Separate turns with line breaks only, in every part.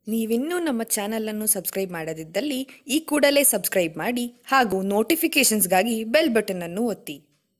ನೀವಿನ್ನೂ ನಮ್ಮ ಚಾನಲನ್ನು ಸಬ್ಸ್ಕ್ರೈಬ್ ಮಾಡದಿದ್ದಲ್ಲಿ ಈ ಕೂಡಲೇ ಸಬ್ಸ್ಕ್ರೈಬ್ ಮಾಡಿ ಹಾಗೂ ನೋಟಿಫಿಕೇಷನ್ಸ್ಗಾಗಿ ಬೆಲ್ ಬಟನ್ ಅನ್ನು ಒತ್ತಿ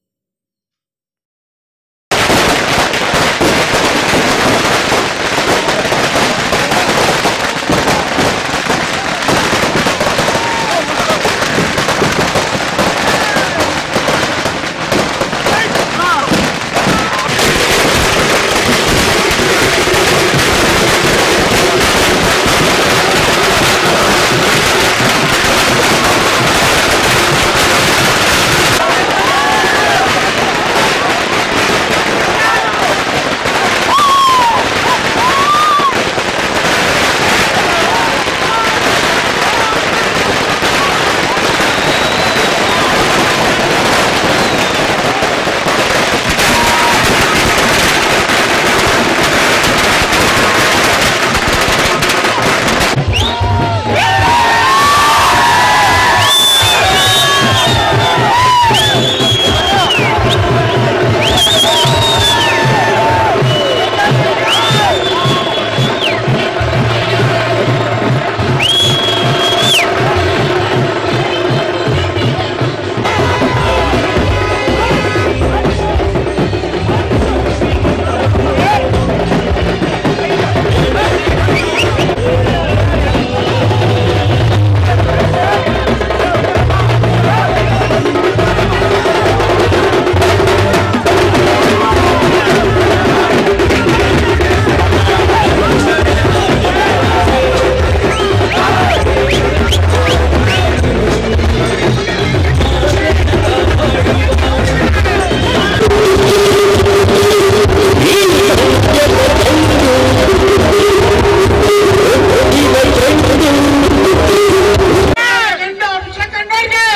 ಗಂಡ ಅಭಿಷೇಕಣ್ಣವ್ರಿಗೆ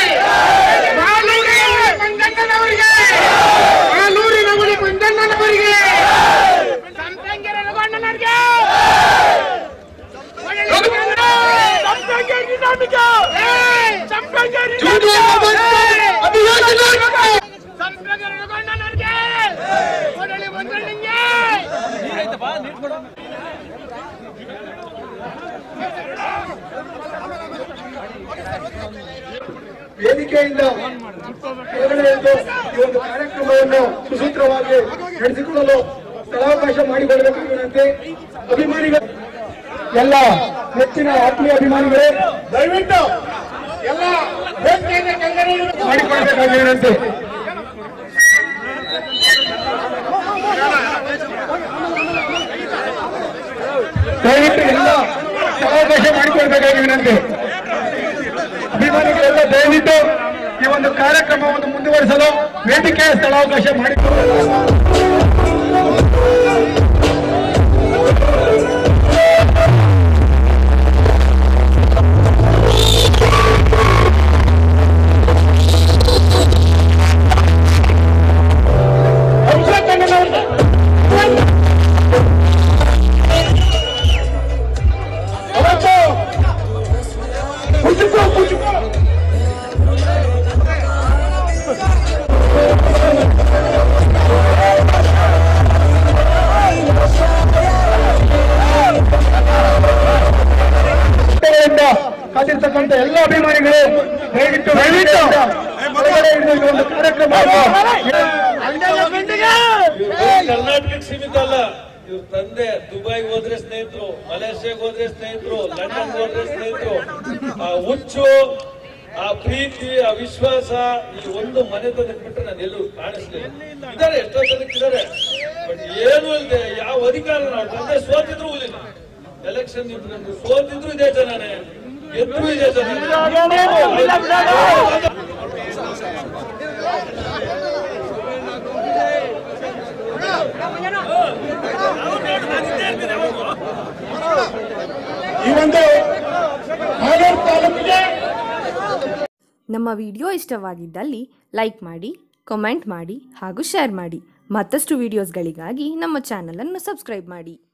ಮಾಲೂರಿ ಮಂಜಣ್ಣನವರಿಗೆ ಮಾಲೂರಿ ನವಲಿ ಮಂಜಣ್ಣನವರಿಗೆ ಸಂಪಂಗಿ ರಘುವಣ್ಣನವರಿಗೆ ಸಂಪಂಗಿ ನಿಧಾನಿಕ ಸಂಪಂಗಿ ಸಂಪಂಗಿ ರಘುವಣ್ಣನವರಿಗೆ ಕೊಡಲಿ ಮಂಜಣ್ಣಂಗೆ
ವೇದಿಕೆಯಿಂದ ಕೆಳಗಡೆ ಇದ್ದು ಈ ಒಂದು ಕಾರ್ಯಕ್ರಮವನ್ನು ಸುಸೂತ್ರವಾಗಿ ನಡೆಸಿಕೊಳ್ಳಲು ಸ್ಥಳಾವಕಾಶ ಮಾಡಿಕೊಡಬೇಕು ವಿನಂತಿ ಅಭಿಮಾನಿಗಳು ಎಲ್ಲ ಹೆಚ್ಚಿನ ಆತ್ಮೀಯ ಅಭಿಮಾನಿಗಳೇ
ದಯವಿಟ್ಟು ಎಲ್ಲ ವೇದಿಕೆಯಿಂದ ಕೆಳಗಡೆ ಇಳಿದು
ಮಾಡಿಕೊಡಬೇಕಾಗಿ ವಿನಂತಿ ದಯವಿಟ್ಟು ಎಲ್ಲ ಸ್ಥಳಾವಕಾಶ ಮಾಡಿಕೊಡ್ಬೇಕಾಗಿ ವಿನಂತಿ ಅಭಿಮಾನಿಗಳೆಲ್ಲ ದಯವಿಟ್ಟು ಈ ಒಂದು ಕಾರ್ಯಕ್ರಮವನ್ನು ಮುಂದುವರಿಸಲು ವೇದಿಕೆಯ ಸ್ಥಳಾವಕಾಶ ಮಾಡಿಕೊಡಬೇಕು
ಅಭಿಷೇಕಣ್ಣನವರಿಗೆ ಅವತ್ತು ಮುಚ್ಚುಕೋ ಮುಚ್ಚುಕೋ
ಗಳಿಂದ ಕಾದಿರ್ತಕ್ಕಂಥ ಎಲ್ಲ ಅಭಿಮಾನಿಗಳು ದಯವಿಟ್ಟು ದಯವಿಟ್ಟು ಹೊರಗಡೆ ಇದ್ದು ಈ ಒಂದು ಕಾರ್ಯಕ್ರಮವನ್ನು
ಕರ್ನಾಟಕಕ್ಕೆ ಸೀಮಿತ ಅಲ್ಲ ಇವ್ರ ತಂದೆ ದುಬೈಗೆ ಹೋದ್ರೆ ಸ್ನೇಹಿತರು ಮಲೇಷ್ಯಾಗೆ ಹೋದ್ರೆ ಸ್ನೇಹಿತರು ಲಂಡನ್ ಹೋದ್ರೆ ಸ್ನೇಹಿತರು ಆ ಹುಚ್ಚು ಆ ಪ್ರೀತಿ ಆ ವಿಶ್ವಾಸ ಈ ಒಂದು ಮನೆತನಕ್ಕೆ ಬಿಟ್ಟರೆ ನಾನು ಎಲ್ಲೂ ಕಾಣಿಸ್ಲಿಲ್ಲ ಇದಾರೆ ಎಷ್ಟೋ ಜನಕ್ಕಿದ್ದಾರೆ ಬಟ್ ಏನು ಇಲ್ಲದೆ ಯಾವ ಅಧಿಕಾರ ನಾವು ತಂದೆ ಸೋತಿದ್ರು ಉಳಿಲ್ಲ ಎಲೆಕ್ಷನ್ ನಿಂತ್ಕೊಂಡು ಸೋತಿದ್ರು ಇದೇ ಜನನೇ ಗೆದ್ರು ಇದೇ ಜನ
ಈ ಒಂದು ಹಾಲೂರು ತಾಲೂಕಿಗೆ
ನಮ್ಮ ವಿಡಿಯೋ ಇಷ್ಟವಾಗಿದ್ದಲ್ಲಿ ಲೈಕ್ ಮಾಡಿ ಕಮೆಂಟ್ ಮಾಡಿ ಹಾಗೂ ಶೇರ್ ಮಾಡಿ ಮತ್ತಷ್ಟು ವಿಡಿಯೋಸ್ಗಳಿಗಾಗಿ ನಮ್ಮ ಚಾನಲನ್ನು ಸಬ್ಸ್ಕ್ರೈಬ್ ಮಾಡಿ